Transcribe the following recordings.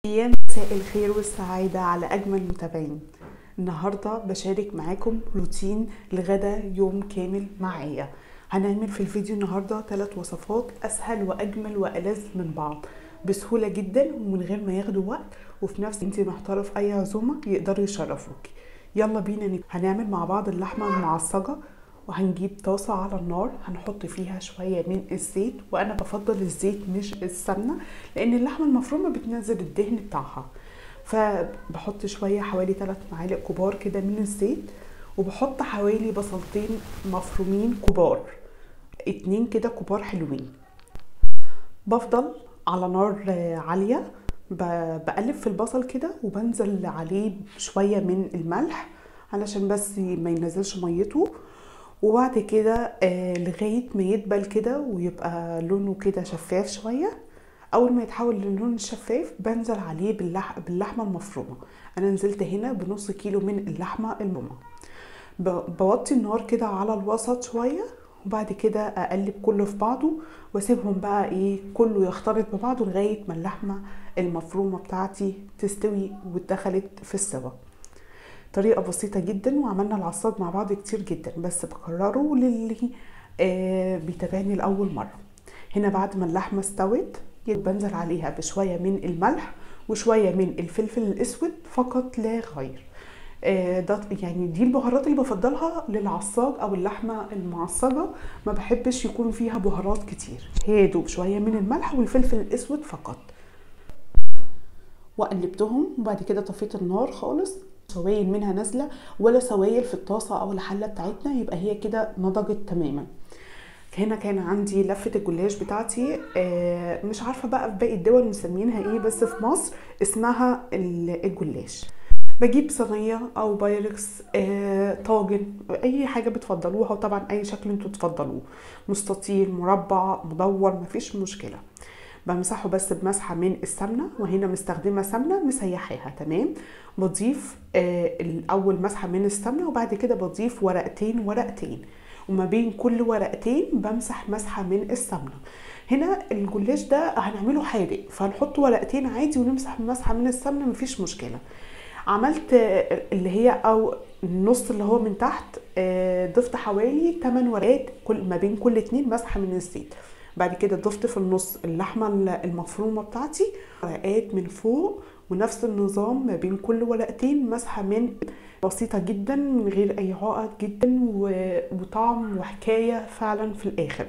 يا مساء الخير والسعادة على أجمل متابعين النهاردة بشارك معاكم روتين لغدا يوم كامل معايا هنعمل في الفيديو النهاردة ثلاث وصفات أسهل وأجمل وألذ من بعض بسهولة جدا ومن غير ما ياخدوا وقت وفي نفس انت محتارة في أي عزومة يقدروا يشرفوك يلا بينا نب... هنعمل مع بعض اللحمة المعصجة وهنجيب طاسة على النار هنحط فيها شوية من الزيت وأنا بفضل الزيت مش السمنة لأن اللحمة المفرومة بتنزل الدهن بتاعها فبحط شوية حوالي 3 معالق كبار كده من الزيت وبحط حوالي بصلتين مفرومين كبار اتنين كده كبار حلوين بفضل على نار عالية بقلب في البصل كده وبنزل عليه شوية من الملح علشان بس ما ينزلش ميته وبعد كده آه لغاية ما يدبل كده ويبقى لونه كده شفاف شوية أول ما يتحول للون الشفاف بنزل عليه باللح... باللحمة المفرومة أنا نزلت هنا بنص كيلو من اللحمة المفرومة بوطي النار كده على الوسط شوية وبعد كده اقلب كله في بعضه واسيبهم بقى ايه كله يختلط ببعضه لغايه ما اللحمه المفرومه بتاعتي تستوي واتدخلت في السوا طريقه بسيطه جدا وعملنا العصاج مع بعض كتير جدا بس بكرره للي آه بيتابعني لاول مره هنا بعد ما اللحمه استوت بنزل عليها بشويه من الملح وشويه من الفلفل الاسود فقط لا غير ده يعني دي البهارات اللي بفضلها للعصاج او اللحمه المعصجه ما بحبش يكون فيها بهارات كتير هي دوب شويه من الملح والفلفل الاسود فقط وقلبتهم وبعد كده طفيت النار خالص سوائل منها نازله ولا سوائل في الطاسه او الحله بتاعتنا يبقى هي كده نضجت تماما هنا كان عندي لفه الجلاش بتاعتي مش عارفه بقى في باقي الدول مسمينها ايه بس في مصر اسمها الجلاش بجيب صينيه او بايركس آه، طاجن اي حاجه بتفضلوها وطبعا اي شكل انتوا تفضلوه مستطيل مربع مدور مفيش مشكله بمسحه بس بمسحه من السمنه وهنا مستخدمه سمنه مسيحاها تمام بضيف آه الاول مسحه من السمنه وبعد كده بضيف ورقتين ورقتين وما بين كل ورقتين بمسح مسحه من السمنه هنا الجلاش ده هنعمله حادق فهنحط ورقتين عادي ونمسح مسحه من السمنه مفيش مشكله عملت اللي هي او النص اللي هو من تحت ضفت حوالي 8 ورقات كل ما بين كل اتنين مسحه من الزيت بعد كده ضفت في النص اللحمه المفرومه بتاعتي ورقات من فوق ونفس النظام ما بين كل ورقتين مسحه من بسيطة جدا من غير أي عقد جدا وطعم وحكاية فعلا في الآخر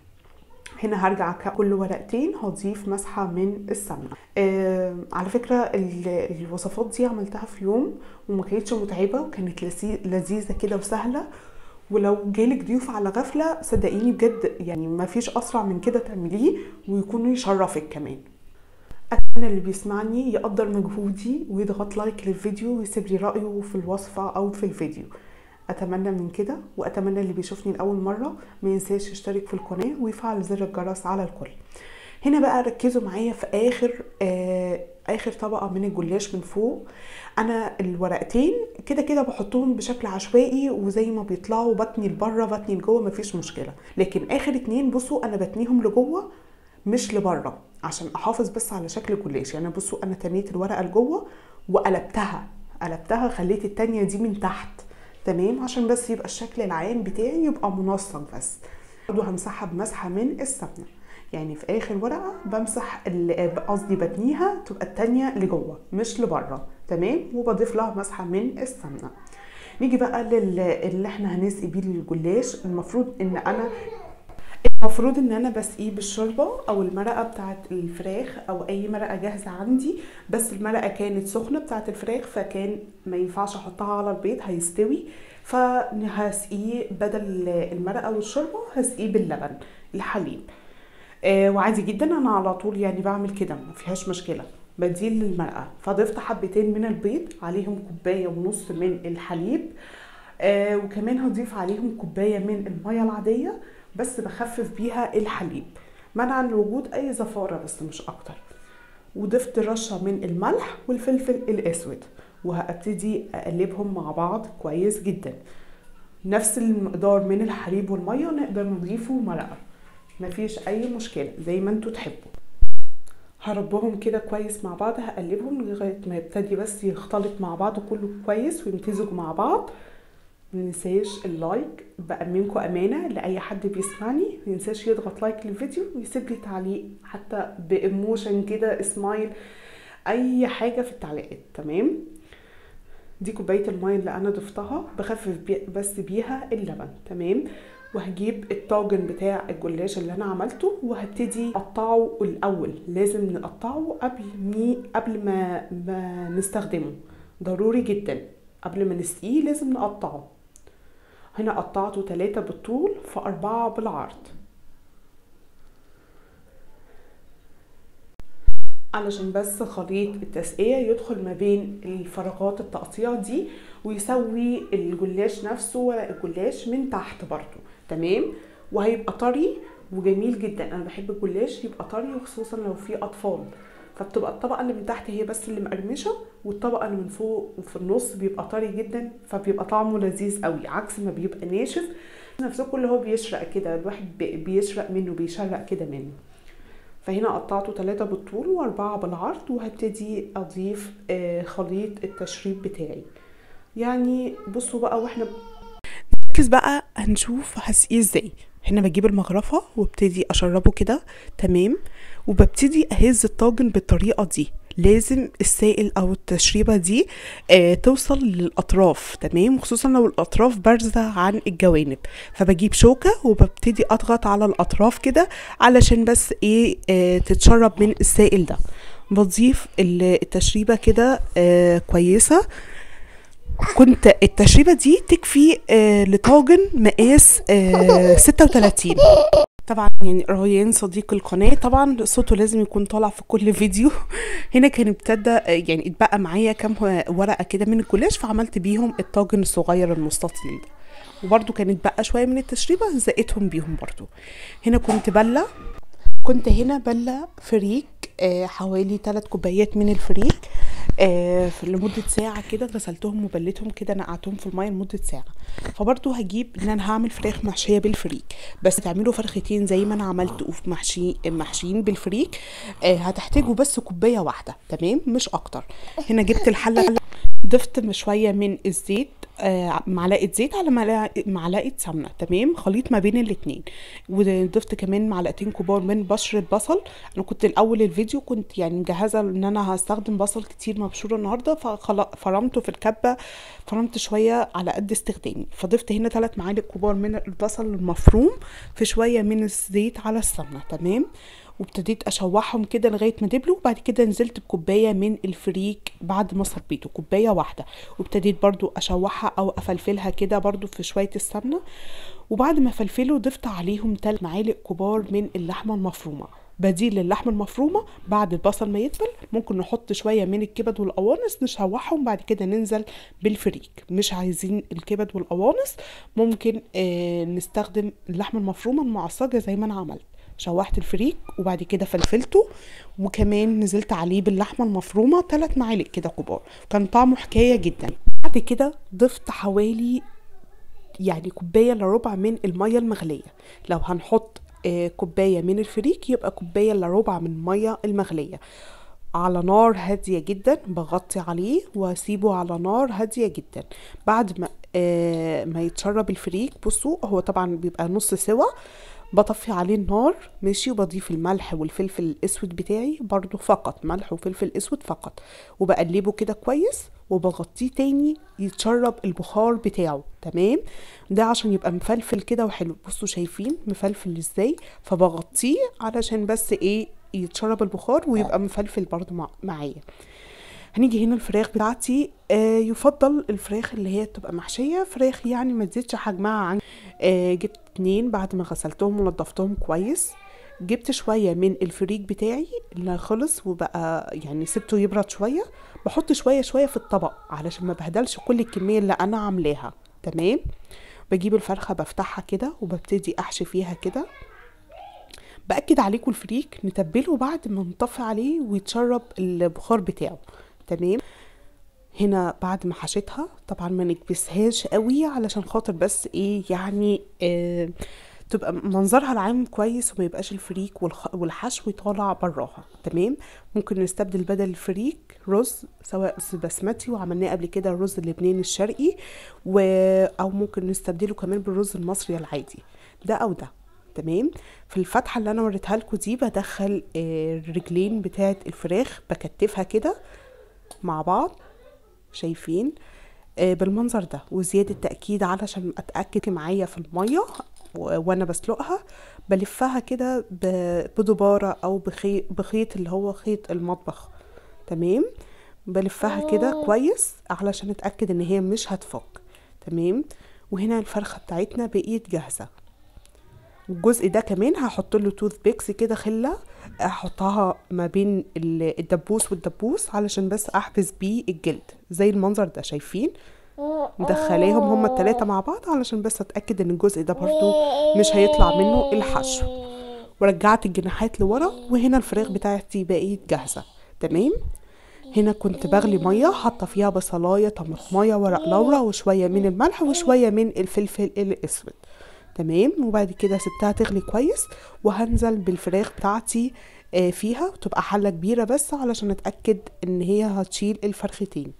هنا هرجع كل ورقتين هضيف مسحة من السمنة آه على فكرة الوصفات دي عملتها في يوم وما كانتش متعبة وكانت لذيذة كده وسهلة ولو جالك ضيوف على غفلة صدقيني بجد يعني ما فيش أسرع من كده تعمليه ويكون يشرفك كمان أتمنى اللي بيسمعني يقدر مجهودي ويضغط لايك للفيديو ويسيب لي رأيه في الوصفة أو في الفيديو اتمنى من كده واتمنى اللي بيشوفني لاول مره ما ينساش يشترك في القناه ويفعل زر الجرس على الكل هنا بقى ركزوا معايا في اخر آه اخر طبقه من الجلاش من فوق انا الورقتين كده كده بحطهم بشكل عشوائي وزي ما بيطلعوا بتني لبره بتني لجوه مفيش مشكله لكن اخر اتنين بصوا انا بتنيهم لجوه مش لبره عشان احافظ بس على شكل الجلاش يعني بصوا انا تنيت الورقه لجوه وقلبتها قلبتها خليت التانية دي من تحت تمام عشان بس يبقى الشكل العام بتاعي يبقى منسق بس برضو همسحها بمسحه من السمنه يعني في اخر ورقه بمسح قصدي بتنيها تبقى التانية لجوه مش لبره تمام وبضيف لها مسحه من السمنه نيجي بقى للي احنا هنسقي بيه الجلاش المفروض ان انا المفروض ان انا بسقيه بالشوربه او المرقه بتاعه الفراخ او اي مرقه جاهزه عندي بس المرقه كانت سخنه بتاعه الفراخ فكان ما ينفعش احطها على البيض هيستوي فهسقيه بدل المرقه والشوربه هسقيه باللبن الحليب آه وعادي جدا انا على طول يعني بعمل كده ما فيهاش مشكله بديل للمرقه فضفت حبتين من البيض عليهم كوبايه ونص من الحليب آه وكمان هضيف عليهم كوبايه من الميه العاديه بس بخفف بيها الحليب منعا لوجود اي زفاره بس مش اكتر وضفت رشه من الملح والفلفل الاسود وهبتدي اقلبهم مع بعض كويس جدا نفس المقدار من الحليب والميه نقدر نضيفه مرقه مفيش اي مشكله زي ما انتوا تحبوا هربهم كده كويس مع بعض هقلبهم لغايه ما يبتدي بس يختلط مع بعض كله كويس ويمتزجوا مع بعض مننساش اللايك بأمنكم أمانة لأي حد بيسمعني مننساش يضغط لايك للفيديو ويسيب لي تعليق حتى بإيموشن كده سمايل أي حاجة في التعليقات تمام دي كوباية المية اللي أنا ضفتها بخفف بي بس بيها اللبن تمام وهجيب الطاجن بتاع الجلاش اللي انا عملته وهبتدي اقطعه الاول لازم نقطعه قبل مي قبل ما, ما نستخدمه ضروري جدا قبل ما نسقيه لازم نقطعه هنا قطعته تلاتة بالطول فأربعة بالعرض علشان بس خليط التسقية يدخل ما بين الفراغات التقطيع دي ويسوي الجلاش نفسه ورق الجلاش من تحت برضو تمام وهيبقى طري وجميل جدا انا بحب الجلاش يبقى طري وخصوصا لو في اطفال فبتبقى الطبقه اللي من تحت هي بس اللي مقرمشه والطبقه اللي من فوق وفي النص بيبقى طري جدا فبيبقى طعمه لذيذ قوي عكس ما بيبقى ناشف نفسكم اللي هو بيشرق كده الواحد بيشرق منه بيشرق كده منه فهنا قطعته ثلاثة بالطول وأربعة بالعرض وهبتدي أضيف خليط التشريب بتاعي يعني بصوا بقى واحنا نركز بقى هنشوف هسقيه ازاي هنا بجيب المغرفة وابتدي أشربه كده تمام وببتدي أهز الطاجن بالطريقة دي لازم السائل او التشريبه دي آه توصل للاطراف تمام خصوصا لو الاطراف بارزه عن الجوانب فبجيب شوكه وببتدي اضغط على الاطراف كده علشان بس ايه آه تتشرب من السائل ده بضيف التشريبه كده آه كويسه كنت التشريبه دي تكفي آه لطاجن مقاس آه 36 طبعا يعني ريان صديق القناه طبعا صوته لازم يكون طالع في كل فيديو هنا كان ابتدى يعني اتبقى معايا كام ورقه كده من الجلاش فعملت بيهم الطاجن الصغير المستطيل ده وبرده كانت بقى شويه من التشريبه زقتهم بيهم برده هنا كنت بله كنت هنا بله فريك آه حوالي 3 كوبايات من الفريك آه في لمدة ساعة كده غسلتهم وبليتهم كده نقعتهم في المية لمدة ساعة فبرضو هجيب ان انا هعمل فراخ محشية بالفريك بس تعملوا فرختين زي ما انا عملت وفي محشي محشيين بالفريك آه هتحتاجوا بس كوباية واحدة تمام مش اكتر هنا جبت الحلة ضفت شوية من الزيت آه معلقه زيت على معلقه سمنه تمام خليط ما بين الاتنين وضفت كمان معلقتين كبار من بشره بصل انا كنت الاول الفيديو كنت يعني مجهزه ان انا هستخدم بصل كتير مبشور النهارده ففرمته في الكبه فرمت شويه على قد استخدامي فضفت هنا ثلاث معالق كبار من البصل المفروم في شويه من الزيت على السمنه تمام وابتديت اشوحهم كده لغايه ما دبلوا وبعد كده نزلت بكوبايه من الفريك بعد ما صبيته كوبايه واحده وابتديت برضو اشوحها او افلفلها كده برضو في شويه السمنه وبعد ما فلفلوا ضفت عليهم 3 معالق كبار من اللحمه المفرومه بديل للحمه المفرومه بعد البصل ما يدبل ممكن نحط شويه من الكبد والقوانص نشوحهم بعد كده ننزل بالفريك مش عايزين الكبد والقوانص ممكن آه نستخدم اللحمه المفرومه المعصجه زي ما انا عملت شوحت الفريك وبعد كده فلفلته وكمان نزلت عليه باللحمه المفرومه ثلاث معالق كده كبار كان طعمه حكايه جدا بعد كده ضفت حوالي يعني كوبايه الا ربع من الميه المغليه لو هنحط آه كوبايه من الفريك يبقى كوبايه الا ربع من الميه المغليه على نار هادية جدا بغطي عليه واسيبه على نار هادية جدا بعد ما آه ما يتشرب الفريك بصوا هو طبعا بيبقى نص سوا بطفي عليه النار ماشي وبضيف الملح والفلفل الاسود بتاعي برضو فقط ملح وفلفل اسود فقط وبقلبه كده كويس وبغطيه تاني يتشرب البخار بتاعه تمام ده عشان يبقى مفلفل كده وحلو بصوا شايفين مفلفل ازاي فبغطيه علشان بس ايه يتشرب البخار ويبقى مفلفل برضو مع معايا هنيجي هنا الفراخ بتاعتي آه يفضل الفراخ اللي هي تبقى محشيه فراخ يعني ما تزيدش حجمها عن آه جبت اتنين بعد ما غسلتهم ونضفتهم كويس جبت شوية من الفريك بتاعي اللي خلص وبقى يعني سبته يبرد شوية بحط شوية شوية في الطبق علشان ما بهدلش كل الكمية اللي أنا عاملاها تمام بجيب الفرخة بفتحها كده وببتدي أحشي فيها كده بأكد عليكم الفريك نتبله بعد ما نطفي عليه ويتشرب البخار بتاعه تمام هنا بعد ما حشيتها طبعا ما نكبسهاش قوي علشان خاطر بس ايه يعني آه تبقى منظرها العام كويس وما يبقاش الفريك والخ... والحشو طالع براها تمام ممكن نستبدل بدل الفريك رز سواء رز بسمتي وعملناه قبل كده الرز اللبناني الشرقي و... او ممكن نستبدله كمان بالرز المصري العادي ده او ده تمام في الفتحه اللي انا وريتها لكم دي بدخل آه، الرجلين بتاعه الفراخ بكتفها كده مع بعض شايفين آه، بالمنظر ده وزيادة تأكيد علشان أتأكد معايا في المية و- وأنا بسلقها بلفها كده ب- بدبارة أو بخي- بخيط اللي هو خيط المطبخ تمام بلفها كده كويس علشان أتأكد إن هي مش هتفك تمام وهنا الفرخة بتاعتنا بقيت جاهزة الجزء ده كمان هحط له توث بيكس كده خله احطها ما بين ال- الدبوس والدبوس علشان بس احبس بيه الجلد زي المنظر ده شايفين مدخلاهم هما التلاتة مع بعض علشان بس اتاكد ان الجزء ده برضو مش هيطلع منه الحشو ورجعت الجناحات لورا وهنا الفراخ بتاعتي بقيت جاهزه تمام هنا كنت بغلي ميه حاطه فيها بصلايه طماطمايه ورق لورا وشويه من الملح وشويه من الفلفل الاسود تمام وبعد كده سبتها تغلي كويس وهنزل بالفراخ بتاعتي آه، فيها وتبقى حله كبيره بس علشان اتاكد ان هي هتشيل الفرختين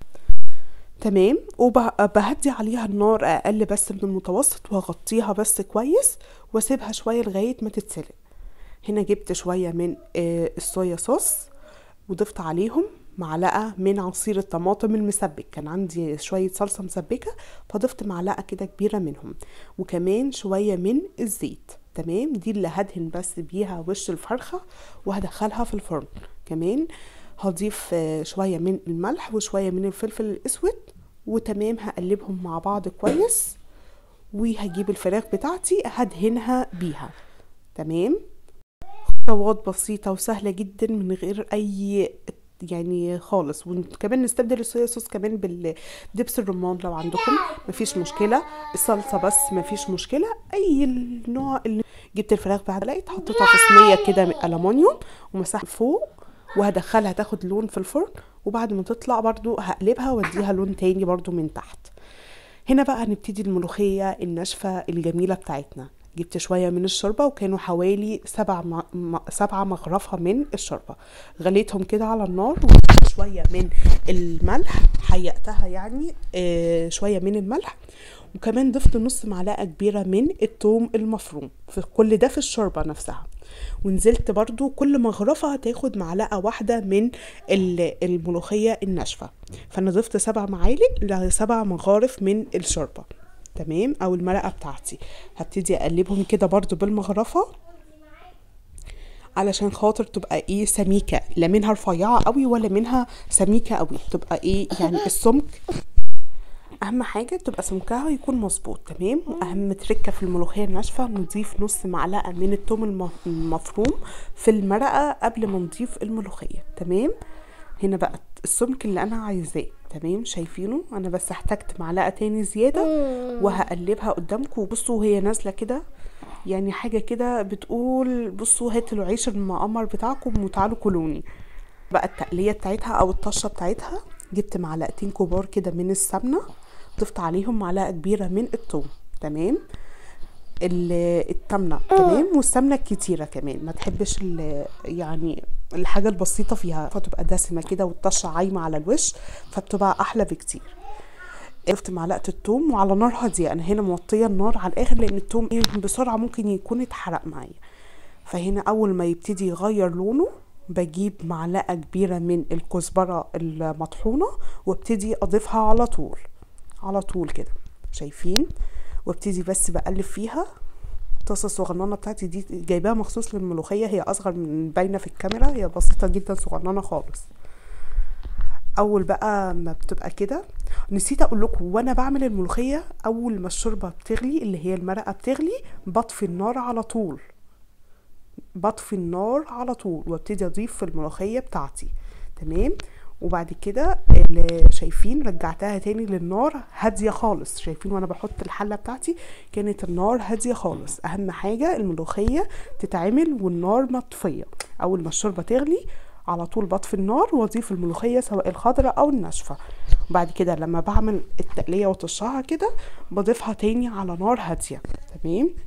تمام وبهدي عليها النار اقل بس من المتوسط واغطيها بس كويس واسيبها شويه لغايه ما تتسلق هنا جبت شويه من آه، الصويا صوص وضفت عليهم معلقه من عصير الطماطم المسبك كان عندي شويه صلصه مسبكه فضفت معلقه كده كبيره منهم وكمان شويه من الزيت تمام دي اللي هدهن بس بيها وش الفرخه وهدخلها في الفرن كمان هضيف آه، شويه من الملح وشويه من الفلفل الاسود وتمام هقلبهم مع بعض كويس وهجيب الفراخ بتاعتي هدهنها بيها تمام خطوات بسيطة وسهلة جدا من غير أي يعني خالص وكمان نستبدل الصويا صوص كمان بالدبس الرمان لو عندكم مفيش مشكلة الصلصة بس مفيش مشكلة أي النوع اللي جبت الفراخ بعد لقيت حطيتها في صينية كده ألمونيوم ومسحت فوق وهدخلها تاخد لون في الفرن وبعد ما تطلع برضو هقلبها واديها لون تاني برضو من تحت هنا بقى هنبتدي الملوخية الناشفة الجميلة بتاعتنا جبت شوية من الشوربة وكانوا حوالي سبع م... م... سبعة مغرفة من الشوربة غليتهم كده على النار وجبت شوية من الملح حيقتها يعني آه شوية من الملح وكمان ضفت نص معلقة كبيرة من الثوم المفروم في كل ده في الشوربة نفسها ونزلت برضو كل مغرفة هتاخد معلقة واحدة من ال- الملوخية الناشفة فأنا ضفت سبع معالق لسبع مغارف من الشوربة تمام أو المرقة بتاعتي هبتدي أقلبهم كده برضو بالمغرفة علشان خاطر تبقى ايه سميكة لا منها رفيعة قوي ولا منها سميكة قوي تبقى ايه يعني السمك اهم حاجه تبقى سمكها يكون مظبوط تمام واهم تركه في الملوخيه الناشفه نضيف نص معلقه من الثوم الم- المفروم في المرقه قبل ما نضيف الملوخيه تمام هنا بقى السمك اللي انا عايزاه تمام شايفينه انا بس احتجت معلقه تاني زياده وهقلبها قدامكم بصوا وهي نازله كده يعني حاجه كده بتقول بصوا هاتوا العيش المقمر بتاعكم وتعالوا كلوني بقى التقليه بتاعتها او الطشه بتاعتها جبت معلقتين كبار كده من السمنه ضفت عليهم معلقه كبيره من الثوم تمام ال- التمنه تمام والسمنه الكتيره كمان ما تحبش ال- يعني الحاجه البسيطه فيها فتبقى دسمه كده والطشه عايمه على الوش فبتبقى احلى بكتير ضفت معلقه الثوم وعلى نار هاديه انا هنا موطيه النار على الاخر لان الثوم ايه بسرعه ممكن يكون اتحرق معايا فهنا اول ما يبتدي يغير لونه بجيب معلقه كبيره من الكزبره المطحونه وابتدي اضيفها على طول على طول كده شايفين وابتدي بس بقلب فيها الطاسه الصغننه بتاعتي دي جايباها مخصوص للملوخيه هي اصغر من باينه في الكاميرا هي بسيطه جدا صغننه خالص اول بقى ما بتبقى كده نسيت اقول لكم وانا بعمل الملوخيه اول ما الشوربه بتغلي اللي هي المرقه بتغلي بطفي النار على طول بطفي النار على طول وابتدي اضيف في الملوخيه بتاعتي تمام وبعد كده اللي شايفين رجعتها تاني للنار هاديه خالص شايفين وانا بحط الحله بتاعتي كانت النار هاديه خالص اهم حاجه الملوخيه تتعمل والنار مطفيه اول ما الشوربه تغلي على طول بطفي النار واضيف الملوخيه سواء الخضراء او الناشفه وبعد كده لما بعمل التقليه وطشها كده بضيفها تاني على نار هاديه تمام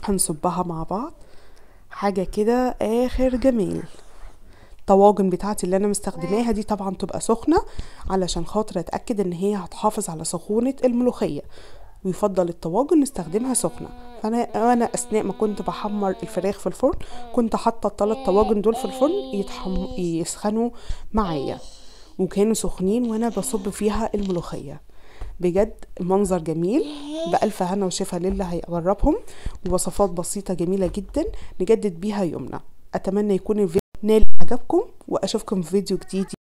هنصبها مع بعض حاجة كده اخر جميل الطواجن بتاعتي اللي انا مستخدماها دي طبعا تبقى سخنة علشان خاطر اتأكد ان هي هتحافظ على سخونة الملوخية ويفضل الطواجن نستخدمها سخنة فانا انا اثناء ما كنت بحمر الفراخ في الفرن كنت حاطة الثلاث طواجن دول في الفرن يتحم... يسخنوا معايا وكانوا سخنين وانا بصب فيها الملوخية بجد منظر جميل بألف هنا وشفا للي هيقربهم ووصفات بسيطة جميلة جدا نجدد بيها يومنا أتمنى يكون الفيديو نال إعجابكم وأشوفكم في فيديو جديد